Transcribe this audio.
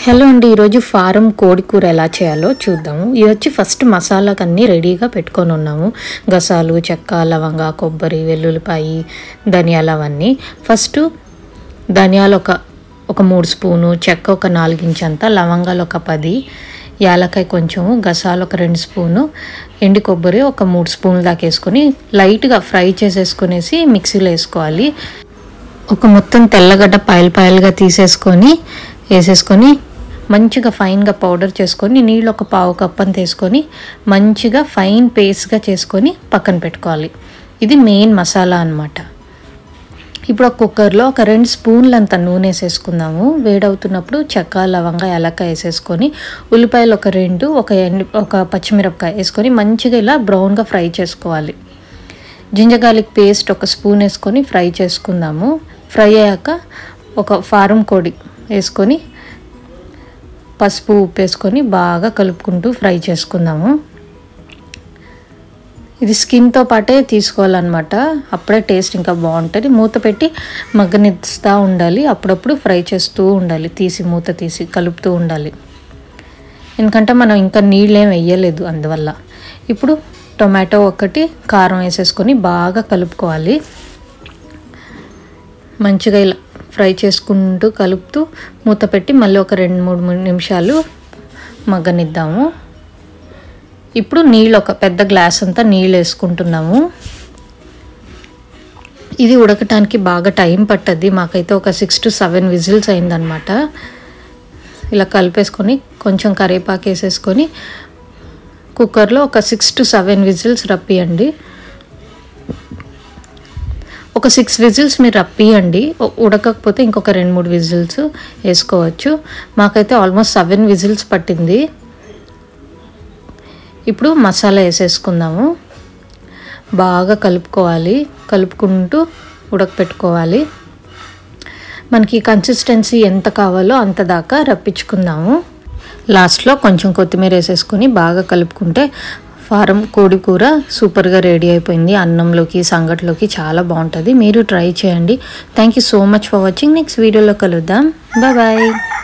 hello అండి ఈరోజు form కోడి కూర ఎలా చేయాలో చూద్దాము ఇది వచ్చి ఫస్ట్ మసాలాకి అన్నీ రెడీగా పెట్టుకొని ఉన్నాము గసాలు చెక్క లవంగ కొబ్బరి వెల్లుల్లిపాయి ధనియాలు అవన్నీ ఫస్ట్ ధనియాలు ఒక ఒక మూడు స్పూను చెక్క ఒక నాలుగించంత లవంగాలు ఒక పది యాలకాయ కొంచెము గసాలు ఒక రెండు స్పూను ఎండి కొబ్బరి ఒక మూడు స్పూన్లు దాకా వేసుకొని లైట్గా ఫ్రై చేసేసుకునేసి మిక్సీలో వేసుకోవాలి ఒక మొత్తం తెల్లగడ్డ పాయలు పాయలుగా తీసేసుకొని వేసేసుకొని మంచిగా ఫైన్గా పౌడర్ చేసుకొని నీళ్ళు ఒక పావు కప్ అంత వేసుకొని మంచిగా ఫైన్ పేస్ట్గా చేసుకొని పక్కన పెట్టుకోవాలి ఇది మెయిన్ మసాలా అన్నమాట ఇప్పుడు ఒక కుక్కర్లో ఒక రెండు స్పూన్లు అంత నూనె వేసేసుకుందాము వేడవుతున్నప్పుడు చెక్క లవంగ యాలక్కాయ వేసేసుకొని ఉల్లిపాయలు ఒక రెండు ఒక ఎండు ఒక పచ్చిమిరపకాయ వేసుకొని మంచిగా ఇలా బ్రౌన్గా ఫ్రై చేసుకోవాలి జింజర్ గార్లిక్ పేస్ట్ ఒక స్పూన్ వేసుకొని ఫ్రై చేసుకుందాము ఫ్రై అయ్యాక ఒక ఫారం కోడి వేసుకొని పసుపు ఉప్పు వేసుకొని బాగా కలుపుకుంటూ ఫ్రై చేసుకుందాము ఇది స్కిన్తో పాటే తీసుకోవాలన్నమాట అప్పుడే టేస్ట్ ఇంకా బాగుంటుంది మూత పెట్టి మగ్గనిస్తూ ఉండాలి అప్పుడప్పుడు ఫ్రై చేస్తూ ఉండాలి తీసి మూత తీసి కలుపుతూ ఉండాలి ఎందుకంటే మనం ఇంకా నీళ్ళేం వేయలేదు అందువల్ల ఇప్పుడు టొమాటో ఒకటి కారం వేసేసుకొని బాగా కలుపుకోవాలి మంచిగా ఇలా ఫ్రై చేసుకుంటూ కలుపుతూ మూత పెట్టి మళ్ళీ ఒక రెండు మూడు మూడు నిమిషాలు మగ్గనిద్దాము ఇప్పుడు నీళ్ళు ఒక పెద్ద గ్లాస్ అంతా నీళ్ళు వేసుకుంటున్నాము ఇది ఉడకటానికి బాగా టైం పట్టద్ది మాకైతే ఒక సిక్స్ టు సెవెన్ విజిల్స్ అయిందనమాట ఇలా కలిపేసుకొని కొంచెం కరివేపాకు వేసేసుకొని కుక్కర్లో ఒక సిక్స్ టు సెవెన్ విజిల్స్ రప్పియండి ఒక సిక్స్ విజిల్స్ మీరు రప్పియండి ఉ- ఉడకకపోతే ఇంకొక రెండు మూడు విజిల్స్ వేసుకోవచ్చు మాకైతే ఆల్మోస్ట్ సెవెన్ విజిల్స్ పట్టింది ఇప్పుడు మసాలా వేసేసుకుందాము బాగా కలుపుకోవాలి కలుపుకుంటూ ఉడకపెట్టుకోవాలి మనకి కన్సిస్టెన్సీ ఎంత కావాలో అంత దాకా రప్పించుకుందాము లాస్ట్లో కొంచెం కొత్తిమీర వేసేసుకొని బాగా కలుపుకుంటే ఫారం కోడి కూర సూపర్గా రెడీ అయిపోయింది అన్నంలోకి సంగట్లోకి చాలా బాగుంటుంది మీరు ట్రై చేయండి thank you so much for watching next వీడియోలో కలుద్దాం బాయ్ బాయ్